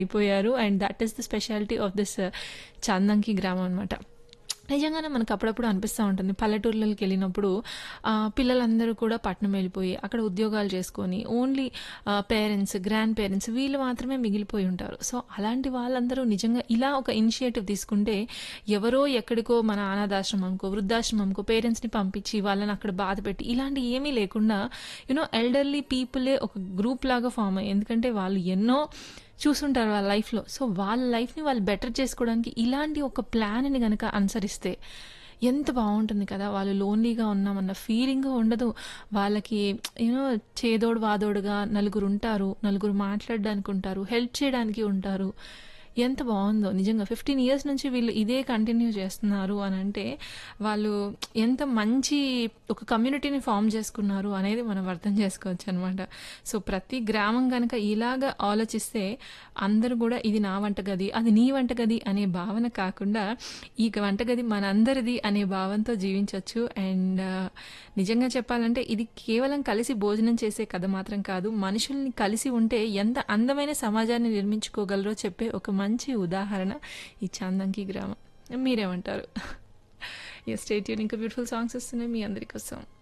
అయిపోయారు and that is the speciality of this Chandamki గ్రామం అనమాట నిజంగానే మనకు అప్పుడప్పుడు అనిపిస్తూ ఉంటుంది పల్లెటూర్లకి వెళ్ళినప్పుడు ఆ, పిల్లలందరూ కూడా పట్నం వెళ్ళిపోయి అక్కడ ఉద్యోగాలు చేసుకొని ఓన్లీ పేరెంట్స్ గ్రాండ్ పేరెంట్స్ వీళ్ళు మాత్రమే మిగిలిపోయి ఉంటారు సో అలాంటి వాళ్ళందరూ నిజంగా ఇలా ఒక ఇనిషియేటివ్ తీసుకుంటే ఎవరో ఎక్కడికో మన అనాథాశ్రమంకో వృద్ధాశ్రమంకో పేరెంట్స్ని పంపించి వాళ్ళని అక్కడ బాధ పెట్టి ఇలాంటి ఏమీ లేకుండా యూనో ఎల్డర్లీ పీపులే ఒక గ్రూప్ లాగా ఫామ్ అయ్యి ఎందుకంటే వాళ్ళు ఎన్నో చూసుంటారు వాళ్ళ లైఫ్లో సో వాళ్ళ లైఫ్ని వాళ్ళు బెటర్ చేసుకోవడానికి ఇలాంటి ఒక ప్లాన్ని కనుక అనుసరిస్తే ఎంత బాగుంటుంది కదా వాళ్ళు లోన్లీగా ఉన్నామన్న ఫీలింగ్ ఉండదు వాళ్ళకి యూనో చేదోడు వాదోడుగా నలుగురు ఉంటారు నలుగురు మాట్లాడడానికి ఉంటారు హెల్ప్ చేయడానికి ఉంటారు ఎంత బాగుందో నిజంగా ఫిఫ్టీన్ ఇయర్స్ నుంచి వీళ్ళు ఇదే కంటిన్యూ చేస్తున్నారు అని అంటే వాళ్ళు ఎంత మంచి ఒక కమ్యూనిటీని ఫామ్ చేసుకున్నారు అనేది మనం అర్థం చేసుకోవచ్చు అనమాట సో ప్రతి గ్రామం కనుక ఇలాగా ఆలోచిస్తే అందరూ కూడా ఇది నా వంటగది అది నీ వంటగది అనే భావన కాకుండా ఈ వంటగది మనందరిది అనే భావంతో జీవించవచ్చు అండ్ నిజంగా చెప్పాలంటే ఇది కేవలం కలిసి భోజనం చేసే కథ మాత్రం కాదు మనుషుల్ని కలిసి ఉంటే ఎంత అందమైన సమాజాన్ని నిర్మించుకోగలరో చెప్పే ఒక మంచి ఉదాహరణ ఈ చాందంకి గ్రామం మీరేమంటారు ఎస్ స్టేట్ ఇంకా బ్యూటిఫుల్ సాంగ్స్ వస్తున్నాయి మీ అందరి కోసం